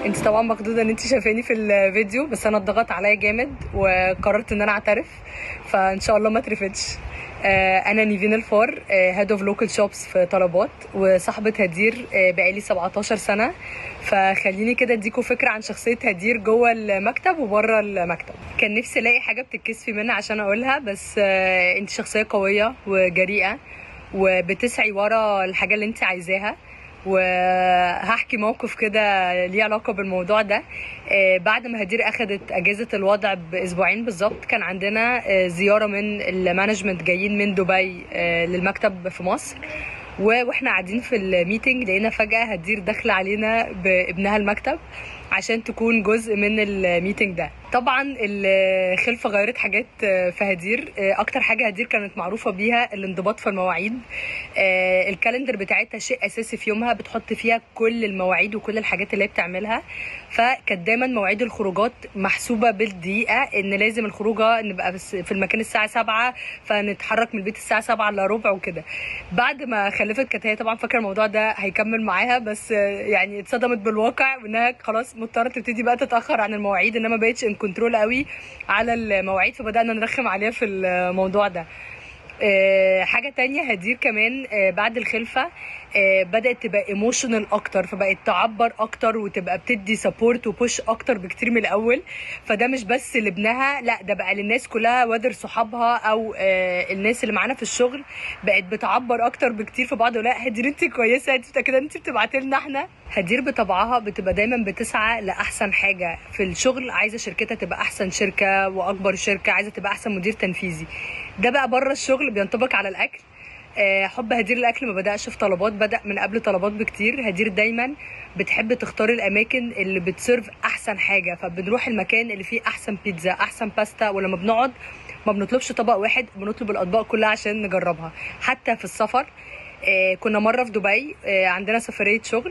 انت طبعا مخضوضه ان انت شايفاني في الفيديو بس انا اتضغط عليا جامد وقررت ان انا اعترف فان شاء الله ما اترفدش آه، انا نيفين الفار هيد اوف لوكال شوبس في طلبات وصاحبه هدير آه، بقالي 17 سنه فخليني كده اديكوا فكره عن شخصيه هدير جوه المكتب وبره المكتب كان نفسي الاقي حاجه بتتكسفي منها عشان اقولها بس آه، انت شخصيه قويه وجريئه وبتسعي ورا الحاجه اللي انت عايزاها وهحكي موقف كده ليه علاقه بالموضوع ده آه، بعد ما هدير اخذت اجازه الوضع باسبوعين بالظبط كان عندنا آه، زياره من المانجمنت جايين من دبي آه، للمكتب في مصر و- واحنا قاعدين في الميتنج لقينا فجاه هدير داخله علينا بابنها المكتب عشان تكون جزء من الميتنج ده طبعا الخلفه غيرت حاجات في هدير اكتر حاجه هدير كانت معروفه بيها الانضباط في المواعيد آه، الكالندر بتاعتها شيء اساسي في يومها بتحط فيها كل المواعيد وكل الحاجات اللي هي بتعملها فكانت دايما مواعيد الخروجات محسوبه بالدقيقه ان لازم الخروجه نبقى بس في المكان الساعه 7 فنتحرك من البيت الساعه 7 الا ربع وكده بعد ما خلفت كانت هي طبعا فاكره الموضوع ده هيكمل معاها بس آه، يعني اتصدمت بالواقع وانها خلاص مضطره تبتدي بقى تتاخر عن المواعيد انما ما بقتش ان كنترول قوي على المواعيد فبدانا نرخم عليها في الموضوع ده آه، حاجه تانية هدير كمان آه، بعد الخلفه آه، بدات تبقى ايموشنال اكتر فبقت تعبر اكتر وتبقى بتدي سبورت وبوش اكتر بكتير من الاول فده مش بس لابنها لا ده بقى للناس كلها وادر صحابها او آه، الناس اللي معانا في الشغل بقت بتعبر اكتر بكتير في بعض لا هدير انت كويسه انت متاكده انت بتبعتي لنا احنا هدير بطبعها بتبقى دايما بتسعى لاحسن حاجه في الشغل عايزه شركتها تبقى احسن شركه واكبر شركه عايزه تبقى احسن مدير تنفيذي ده بقى بره الشغل بينطبق على الاكل آه، حب هدير الاكل ما بداش في طلبات بدا من قبل طلبات بكتير هدير دايما بتحب تختار الاماكن اللي بتسيرف احسن حاجه فبنروح المكان اللي فيه احسن بيتزا احسن باستا ولما بنقعد ما بنطلبش طبق واحد بنطلب الاطباق كلها عشان نجربها حتى في السفر آه، كنا مره في دبي آه، عندنا سفريه شغل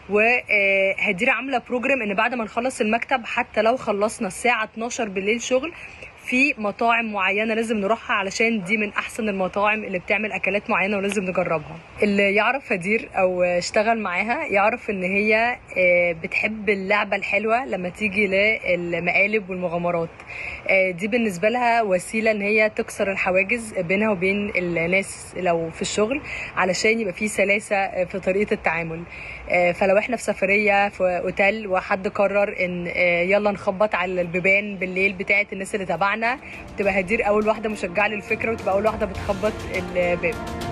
وهدير عامله بروجرام ان بعد ما نخلص المكتب حتى لو خلصنا الساعه 12 بالليل شغل في مطاعم معينه لازم نروحها علشان دي من احسن المطاعم اللي بتعمل اكلات معينه ولازم نجربها اللي يعرف هدير او اشتغل معاها يعرف ان هي آه، بتحب اللعبه الحلوه لما تيجي للمقالب والمغامرات آه، دي بالنسبه لها وسيله ان هي تكسر الحواجز بينها وبين الناس لو في الشغل علشان يبقى في سلاسه في طريقه التعامل آه، فلو احنا في سفريه في اوتيل وحد قرر ان آه، يلا نخبط على البيبان بالليل بتاعه الناس اللي تبعنا تبقى هدير اول واحده مشجعه للفكره وتبقى اول واحده بتخبط الباب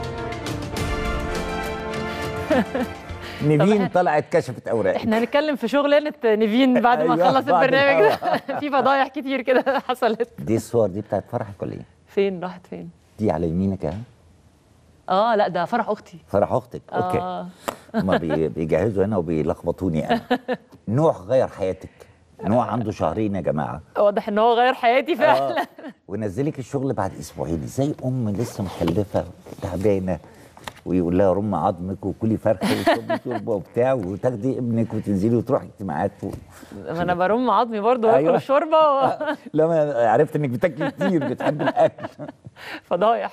نيفين طلعت كشفت اوراق احنا هنتكلم في شغلانه نيفين بعد ما أيوة، نخلص بعد البرنامج الهوا. ده في فضايح كتير كده حصلت دي الصور دي بتاعت فرحك ولا ايه؟ فين راحت فين دي على يمينك اهي اه لا ده فرح اختي فرح اختك اوكي اه هما بي- بيجهزوا هنا وبيلخبطوني انا نوح غير حياتك نوح عنده شهرين يا جماعه واضح ان هو غير حياتي فعلا آه. ونزلك الشغل بعد اسبوعين ازاي ام لسه مخلفه تعبانه ويقول لها رم عظمك وكلي فرخه وشربي شوربه وبتاع وتاخدي ابنك وتنزلي وتروحي اجتماعات و... ما انا برم عظمي برضه واكل أيوة. الشوربه و... لما عرفت انك بتاكلي كتير بتحب الاكل فضايح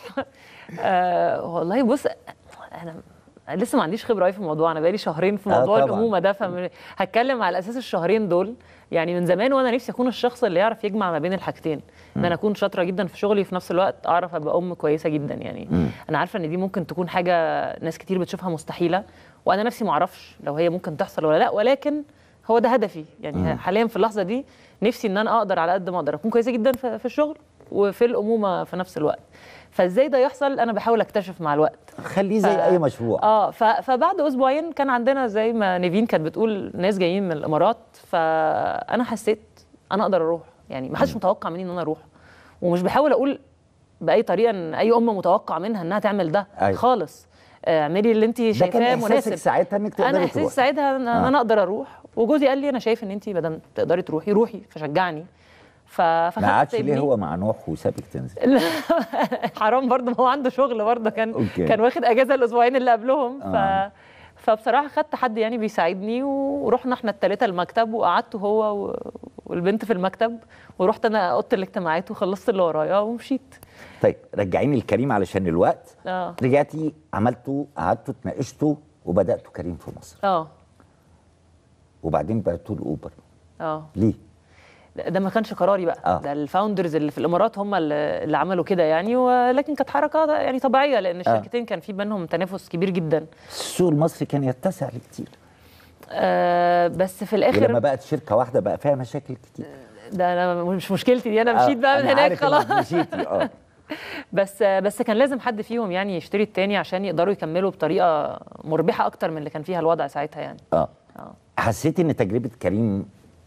آه والله بص انا أنا لسه ما عنديش خبره قوي في الموضوع انا بقالي شهرين في آه موضوع طبعاً. الامومه ده فهتكلم على اساس الشهرين دول يعني من زمان وانا نفسي اكون الشخص اللي يعرف يجمع ما بين الحاجتين ان انا اكون شاطره جدا في شغلي وفي نفس الوقت اعرف ابقى ام كويسه جدا يعني مم. انا عارفه ان دي ممكن تكون حاجه ناس كتير بتشوفها مستحيله وانا نفسي ما اعرفش لو هي ممكن تحصل ولا لا ولكن هو ده هدفي يعني مم. حاليا في اللحظه دي نفسي ان انا اقدر على قد ما اقدر اكون كويسه جدا في في الشغل وفي الامومه في نفس الوقت فازاي ده يحصل انا بحاول اكتشف مع الوقت خليه زي ف- اي مشروع اه ف... فبعد اسبوعين كان عندنا زي ما نيفين كانت بتقول ناس جايين من الامارات فانا حسيت انا اقدر اروح يعني ما حدش متوقع مني ان انا اروح ومش بحاول اقول باي طريقه ان اي ام متوقع منها انها تعمل ده أيوة. خالص آه، اعملي اللي انت ده كان شايفاه احساسك مناسب ساعتها انك تقدري انا احساسي تروحي. ساعتها ان آه. انا اقدر اروح وجوزي قال لي انا شايف ان انت بدل تقدري تروحي روحي فشجعني ف... ما فخدت عادش ليه ابني. هو مع نوح وسابك تنزل لا، حرام برضه ما هو عنده شغل برضه كان أوكي. كان واخد اجازه الاسبوعين اللي قبلهم ف آه. فبصراحه خدت حد يعني بيساعدني ورحنا احنا الثلاثه المكتب وقعدت هو و- والبنت في المكتب ورحت انا اوضه الاجتماعات وخلصت اللي ورايا ومشيت طيب رجعيني الكريم علشان الوقت اه رجعتي عملتوا قعدتوا اتناقشتوا وبداتوا كريم في مصر اه وبعدين بعتوه لاوبر اه ليه؟ ده ما كانش قراري بقى آه. ده الفاوندرز اللي في الامارات هم اللي اللي عملوا كده يعني ولكن كانت حركه يعني طبيعيه لان الشركتين كان في بينهم تنافس كبير جدا السوق المصري كان يتسع لكتير آه بس في ولما الاخر بقت شركه واحده بقى فيها مشاكل كتير ده انا مش مشكلتي دي انا مشيت آه، بقى من أنا هناك عارف إنك خلاص مشيتي اه بس بس كان لازم حد فيهم يعني يشتري التاني عشان يقدروا يكملوا بطريقه مربحه اكتر من اللي كان فيها الوضع ساعتها يعني اه اه حسيتي ان تجربه كريم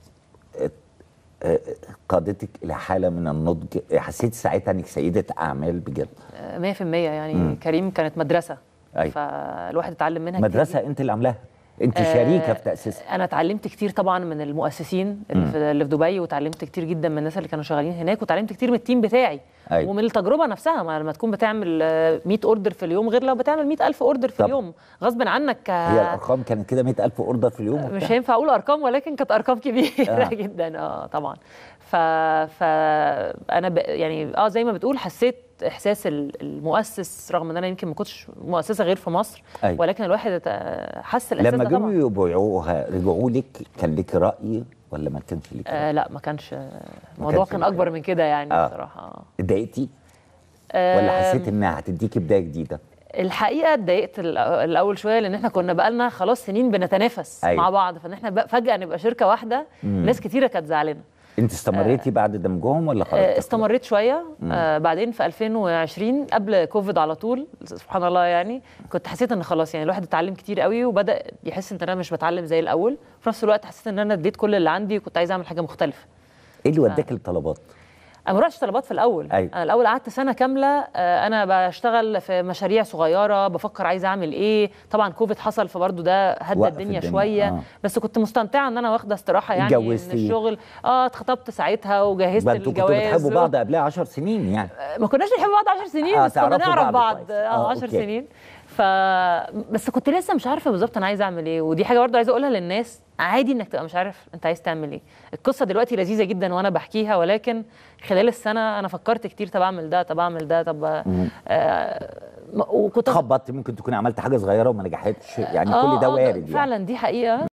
آه، آه، قادتك الى حاله من النضج حسيت ساعتها انك سيده اعمال بجد آه، 100% يعني كريم كانت مدرسه أيوة. فالواحد اتعلم منها كتير مدرسه انت اللي عاملاها انت آه، شريكه في تاسيسها انا اتعلمت كتير طبعا من المؤسسين اللي في, اللي في دبي وتعلمت كتير جدا من الناس اللي كانوا شغالين هناك وتعلمت كتير من التيم بتاعي أيوة. ومن التجربه نفسها ما لما تكون بتعمل آه، 100 اوردر في اليوم غير لو بتعمل 100000 اوردر في طبعا. اليوم غصب عنك آه، هي الارقام كانت كده 100000 اوردر في اليوم مش وبتاع. هينفع اقول ارقام ولكن كانت ارقام كبيره آه. آه. جدا اه طبعا ف ف انا ب... يعني اه زي ما بتقول حسيت احساس ال- المؤسس رغم ان انا يمكن ما كنتش مؤسسه غير في مصر أيوة. ولكن الواحد ات- حس الاحساس لما ده جم طبعا يبيعوها رجعوا لك كان لك راي ولا ما كانش لك رأي؟ آه لا ما كانش الموضوع كانش كان لك اكبر رأي. من كده يعني آه. بصراحه آه. اتضايقتي آه، ولا حسيت انها هتديكي بدايه جديده الحقيقه اتضايقت الأ- الاول شويه لان احنا كنا بقالنا خلاص سنين بنتنافس أيوة. مع بعض فان احنا بقى فجاه نبقى شركه واحده ناس كتيره كانت زعلانه انت استمريتي بعد دمجهم ولا خلاص آه، استمريت شويه آه بعدين في 2020 قبل كوفيد على طول سبحان الله يعني كنت حسيت ان خلاص يعني الواحد اتعلم كتير قوي وبدا يحس ان انا مش بتعلم زي الاول في نفس الوقت حسيت ان انا اديت كل اللي عندي وكنت عايزه اعمل حاجه مختلفه ايه اللي وداك الطلبات انا ما رحتش طلبات في الاول أيوة. انا الاول قعدت سنه كامله آه، انا بشتغل في مشاريع صغيره بفكر عايزه اعمل ايه طبعا كوفيد حصل فبرضه ده هدى وقف الدنيا, الدنيا، شويه آه. بس كنت مستمتعه ان انا واخده استراحه يعني من اتجوزتي. الشغل اه اتخطبت ساعتها وجهزت بقى انتوا كنتوا الجواز بتحبوا بعض قبلها 10 سنين يعني ما كناش بنحب بعض 10 سنين آه، بس كنا تعرفوا نعرف بعض بعض كويس. اه آه، 10 أوكي. سنين ف بس كنت لسه مش عارفه بالظبط انا عايزه اعمل ايه ودي حاجه برضه عايزه اقولها للناس عادي انك تبقى مش عارف انت عايز تعمل ايه القصه دلوقتي لذيذه جدا وانا بحكيها ولكن خلال السنه انا فكرت كتير طب اعمل ده طب اعمل ده طب آه م- وكنت خبطت ممكن تكون عملت حاجه صغيره وما نجحتش يعني كل ده آه، وارد يعني فعلا دي حقيقه